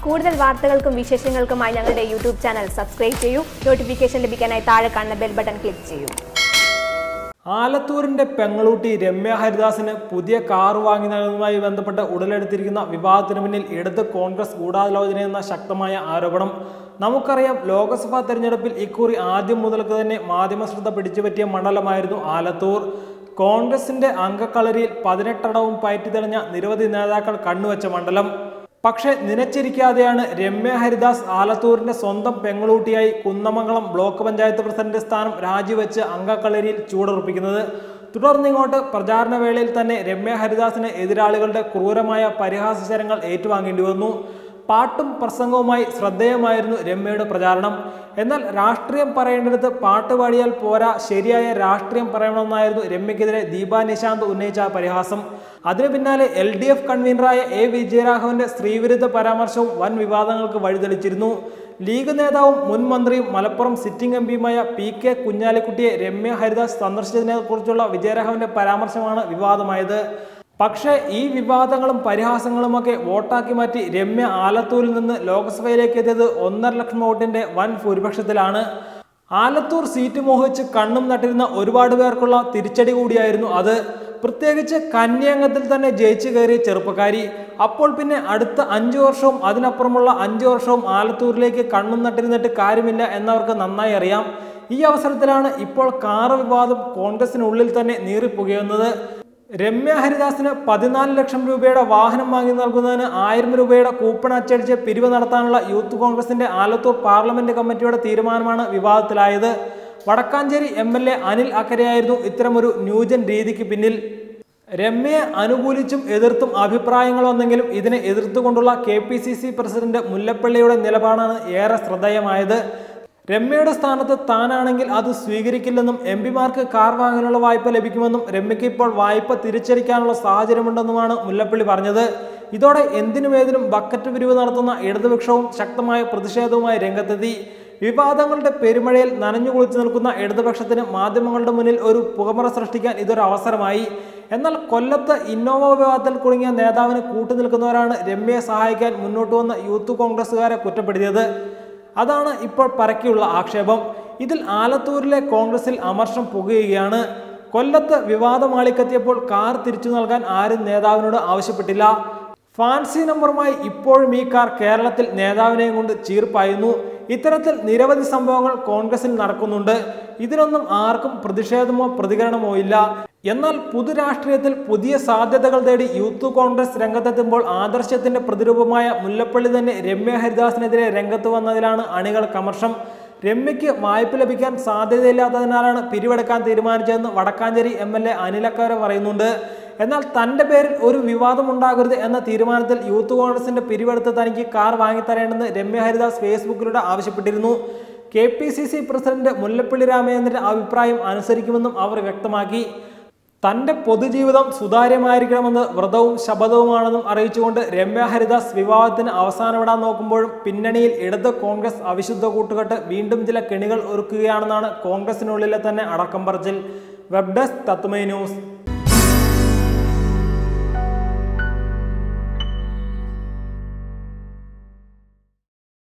കൂടുതൽ വാർത്തകൾക്കും വിശേഷങ്ങൾക്കുമായി ഞങ്ങളുടെ യൂട്യൂബ് ചാനൽ സബ്സ്ക്രൈബ് ചെയ്യൂ നോട്ടിഫിക്കേഷൻ ലഭിക്കാനായി താഴെ കാണുന്ന ബെൽ ബട്ടൺ ക്ലിക്ക് ചെയ്യൂ ആലത്തൂരിന്റെ പെങ്ങളൂട്ടി രമ്യ ഹരിദാസിന് പുതിയ കാർ വാങ്ങി നൽകുന്നതുമായി ബന്ധപ്പെട്ട് ഉടലെടുത്തിരിക്കുന്ന വിവാദത്തിന് പിന്നിൽ ഇടത് കോൺഗ്രസ് ഗൂഢാലോചനയെന്ന ശക്തമായ ആരോപണം നമുക്കറിയാം ലോക്സഭാ തെരഞ്ഞെടുപ്പിൽ ഇക്കുറി ആദ്യം മുതൽക്ക് തന്നെ മാധ്യമ ശ്രദ്ധ പിടിച്ചുപറ്റിയ മണ്ഡലമായിരുന്നു ആലത്തൂർ കോൺഗ്രസിന്റെ അംഗക്കളരിയിൽ പതിനെട്ടടവും പയറ്റി തെളിഞ്ഞ നിരവധി നേതാക്കൾ കണ്ണുവച്ച മണ്ഡലം പക്ഷേ നനച്ചിരിക്കാതെയാണ് രമ്യ ഹരിദാസ് ആലത്തൂരിന്റെ സ്വന്തം പെങ്ങളൂട്ടിയായി കുന്നമംഗലം ബ്ലോക്ക് പഞ്ചായത്ത് പ്രസിഡന്റ് സ്ഥാനം രാജിവെച്ച് അംഗക്കളരിയിൽ ചൂടുറപ്പിക്കുന്നത് തുടർന്നിങ്ങോട്ട് പ്രചാരണ വേളയിൽ തന്നെ രമ്യ ഹരിദാസിന് എതിരാളികളുടെ ക്രൂരമായ പരിഹാസചരങ്ങൾ ഏറ്റുവാങ്ങേണ്ടി വന്നു പാട്ടും പ്രസംഗവുമായി ശ്രദ്ധേയമായിരുന്നു രമ്യയുടെ പ്രചാരണം എന്നാൽ രാഷ്ട്രീയം പറയേണ്ടിടത്ത് പാട്ട് പാടിയാൽ പോരാ ശരിയായ രാഷ്ട്രീയം പറയണമെന്നായിരുന്നു രമ്യക്കെതിരെ ദീപ നിശാന്ത് ഉന്നയിച്ച പരിഹാസം അതിനു പിന്നാലെ എൽ ഡി എഫ് കൺവീനറായ എ വിജയരാഘവന്റെ സ്ത്രീവിരുദ്ധ പരാമർശവും വൻ വിവാദങ്ങൾക്ക് വഴിതെളിച്ചിരുന്നു ലീഗ് നേതാവും മുൻ മന്ത്രിയും മലപ്പുറം സിറ്റിംഗ് എം പിയുമായ പി കെ കുഞ്ഞാലിക്കുട്ടിയെ രമ്യ ഹരിദാസ് സന്ദർശിച്ചതിനെക്കുറിച്ചുള്ള വിജയരാഘവന്റെ പരാമർശമാണ് വിവാദമായത് പക്ഷേ ഈ വിവാദങ്ങളും പരിഹാസങ്ങളുമൊക്കെ വോട്ടാക്കി മാറ്റി രമ്യ ആലത്തൂരിൽ നിന്ന് ലോക്സഭയിലേക്ക് എത്തിയത് ഒന്നര ലക്ഷം വോട്ടിന്റെ വൻ ഭൂരിപക്ഷത്തിലാണ് ആലത്തൂർ സീറ്റ് മോഹിച്ച് കണ്ണും നട്ടിരുന്ന ഒരുപാട് പേർക്കുള്ള തിരിച്ചടി കൂടിയായിരുന്നു അത് പ്രത്യേകിച്ച് കന്യാംഗത്തിൽ തന്നെ ജയിച്ചു കയറിയ ചെറുപ്പക്കാരി അപ്പോൾ പിന്നെ അടുത്ത അഞ്ചു വർഷവും അതിനപ്പുറമുള്ള അഞ്ചു വർഷവും ആലത്തൂരിലേക്ക് കണ്ണും നട്ടിരുന്നിട്ട് കാര്യമില്ല എന്നവർക്ക് നന്നായി അറിയാം ഈ അവസരത്തിലാണ് ഇപ്പോൾ കാറ് വിവാദം കോൺഗ്രസിനുള്ളിൽ തന്നെ നീറിപ്പുകയുന്നത് രമ്യ ഹരിദാസിന് പതിനാല് ലക്ഷം രൂപയുടെ വാഹനം വാങ്ങി നൽകുന്നതിന് ആയിരം രൂപയുടെ കൂപ്പൺ അച്ചടിച്ച് പിരിവ് നടത്താനുള്ള യൂത്ത് കോൺഗ്രസിന്റെ ആലത്തൂർ പാർലമെന്റ് കമ്മിറ്റിയുടെ തീരുമാനമാണ് വിവാദത്തിലായത് Vadakkanchery M L A Anil അക്കരയായിരുന്നു ഇത്തരമൊരു ന്യൂജൻ രീതിക്ക് പിന്നിൽ രമ്യയെ അനുകൂലിച്ചും എതിർത്തും അഭിപ്രായങ്ങൾ വന്നെങ്കിലും ഇതിനെ എതിർത്തുകൊണ്ടുള്ള K P C C president മുല്ലപ്പള്ളിയുടെ നിലപാടാണ് ഏറെ ശ്രദ്ധേയമായത് രമ്യയുടെ സ്ഥാനത്ത് താനാണെങ്കിൽ അത് സ്വീകരിക്കില്ലെന്നും എം പിമാർക്ക് കാർ വാങ്ങാനുള്ള വായ്പ ലഭിക്കുമെന്നും രമ്യയ്ക്ക് ഇപ്പോൾ വായ്പ തിരിച്ചടിക്കാനുള്ള സാഹചര്യമുണ്ടെന്നുമാണ് മുല്ലപ്പള്ളി പറഞ്ഞത് ഇതോടെ എന്തിനും ഏതിനും ബക്കറ്റ് പിരിവ് നടത്തുന്ന ഇടതുപക്ഷവും ശക്തമായ പ്രതിഷേധവുമായി രംഗത്തെത്തി വിവാദങ്ങളുടെ പെരുമഴയിൽ നനഞ്ഞു കുളിച്ചു നിൽക്കുന്ന ഇടതുപക്ഷത്തിന് മാധ്യമങ്ങളുടെ മുന്നിൽ ഒരു പുകമറ സൃഷ്ടിക്കാൻ ഇതൊരു അവസരമായി എന്നാൽ കൊല്ലത്ത് ഇന്നോവ വിവാദത്തിൽ കുടുങ്ങിയ നേതാവിന് കൂട്ടുനിൽക്കുന്നവരാണ് രമ്യയെ സഹായിക്കാൻ മുന്നോട്ട് വന്ന യൂത്ത് കോൺഗ്രസുകാരെ കുറ്റപ്പെടുത്തിയത് അതാണ് ഇപ്പോൾ പരക്കിയുള്ള ആക്ഷേപം ഇതിൽ ആലത്തൂരിലെ കോൺഗ്രസിൽ അമർഷം പുകയുകയാണ് കൊല്ലത്ത് വിവാദം ആളിക്കത്തിയപ്പോൾ കാർ തിരിച്ചു നൽകാൻ ആരും നേതാവിനോട് ആവശ്യപ്പെട്ടില്ല ഫാൻസി നമ്പറുമായി ഇപ്പോഴും ഈ കാർ കേരളത്തിൽ നേതാവിനെയും കൊണ്ട് ചീർപ്പായുന്നു ഇത്തരത്തിൽ നിരവധി സംഭവങ്ങൾ കോൺഗ്രസിൽ നടക്കുന്നുണ്ട് ഇതിനൊന്നും ആർക്കും പ്രതിഷേധമോ പ്രതികരണമോ ഇല്ല എന്നാൽ പൊതുരാഷ്ട്രീയത്തിൽ പുതിയ സാധ്യതകൾ തേടി യൂത്ത് കോൺഗ്രസ് രംഗത്തെത്തുമ്പോൾ ആദർശത്തിന്റെ പ്രതിരൂപമായ മുല്ലപ്പള്ളി തന്നെ രമ്യ ഹരിദാസിനെതിരെ രംഗത്ത് വന്നതിലാണ് അണികൾക്ക് അമർഷം രമ്യയ്ക്ക് വായ്പ ലഭിക്കാൻ സാധ്യതയില്ലാത്തതിനാലാണ് പിരിവെടുക്കാൻ തീരുമാനിച്ചതെന്ന് വടക്കാഞ്ചേരി എം എൽ എ അനിലക്കര പറയുന്നുണ്ട് എന്നാൽ തന്റെ പേരിൽ ഒരു വിവാദം ഉണ്ടാകരുത് എന്ന തീരുമാനത്തിൽ യൂത്ത് കോൺഗ്രസിന്റെ പിരിവെടുത്ത് തനിക്ക് കാർ വാങ്ങിത്തരേണ്ടെന്ന് രമ്യ ഹരിദാസ് ഫേസ്ബുക്കിലൂടെ ആവശ്യപ്പെട്ടിരുന്നു K P C C president Mullappally രാമചന്ദ്രന്റെ അഭിപ്രായം അനുസരിക്കുമെന്നും അവർ വ്യക്തമാക്കി തന്റെ പൊതുജീവിതം സുതാര്യമായിരിക്കണമെന്ന് വ്രതവും ശപഥവുമാണെന്നും അറിയിച്ചുകൊണ്ട് രമ്യ ഹരിദാസ് വിവാദത്തിന് അവസാനമിടാൻ നോക്കുമ്പോഴും പിന്നണിയിൽ ഇടത് കോൺഗ്രസ് അവിശുദ്ധ കൂട്ടുകെട്ട് വീണ്ടും ചില കെണികൾ ഒരുക്കുകയാണെന്നാണ് കോൺഗ്രസിനുള്ളിലെ തന്നെ അടക്കം പറച്ചിൽ വെബ് ഡെസ്ക് തത്മൈ ന്യൂസ്